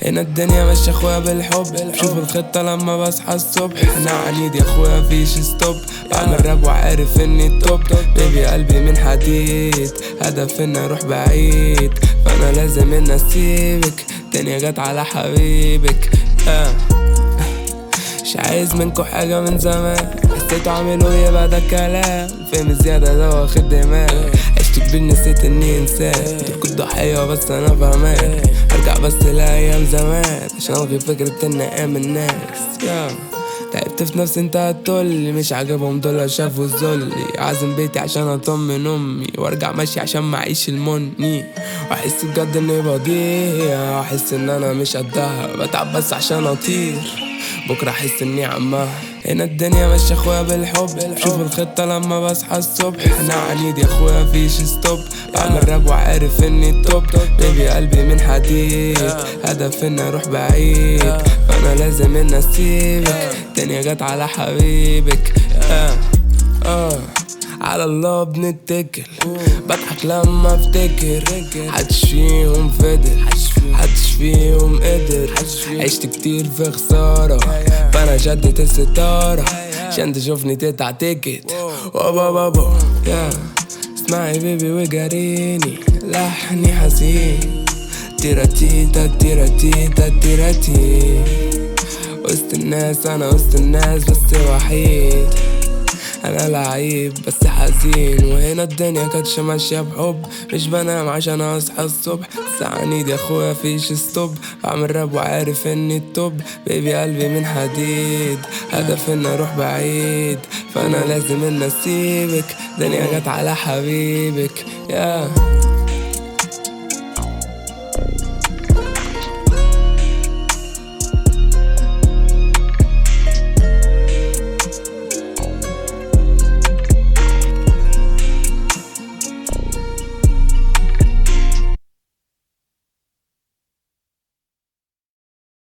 هنا الدنيا ماشية اخويا بالحب شوف الخطة لما بصحى الصبح احنا عنيد يا اخويا مفيش ستوب بعمل راب وعارف اني التوب بيبي قلبي من حديد هدف اني اروح بعيد فانا لازم اني اسيبك الدنيا جت على حبيبك آه. مش عايز منكو حاجة من زمان حسيتوا عاملوا يبقى ده كلام فهم زيادة ده واخد دماغ عشت كبير نسيت اني انسان كنت ضحية بس انا فاهمان ارجع بس لايام زمان عشان الغي فكرة ان امن ناس يا تعبت في نفسي انت هتقولي مش عاجبهم دول شافوا الذل عازم بيتي عشان اطمن امي وارجع ماشي عشان معيش المني واحس بجد اني بضيع واحس ان انا مش قدها بتعب بس عشان اطير بكره احس اني عمها هنا الدنيا ماشية اخويا بالحب شوف الخطة لما بصحى الصبح احنا عنيد يا اخويا مفيش ستوب بعمل راب وعارف اني التوب بيبي قلبي من حديد هدف اني اروح بعيد فانا لازم اني اسيبك الدنيا جت على حبيبك آه آه على الله بنتكل بضحك لما افتكر حدش فيهم فضل حدش فيهم قدر عشت كتير في خسارة فانا شدت الستارة عشان تشوفني تتعتكت وابا بابا يا اسمعي بيبي وجاريني لحني حزين تيراتيتا تيراتيتا تيراتي وسط الناس انا وسط الناس بس وحيد انا لعيب بس حزين وهنا الدنيا كانتش ماشية بحب مش بنام عشان اصحى الصبح بس عنيد يا اخويا فيش ستوب بعمل راب وعارف اني التوب بيبي قلبي من حديد هدف اني اروح بعيد فانا لازم اني اسيبك الدنيا جت على حبيبك يا yeah.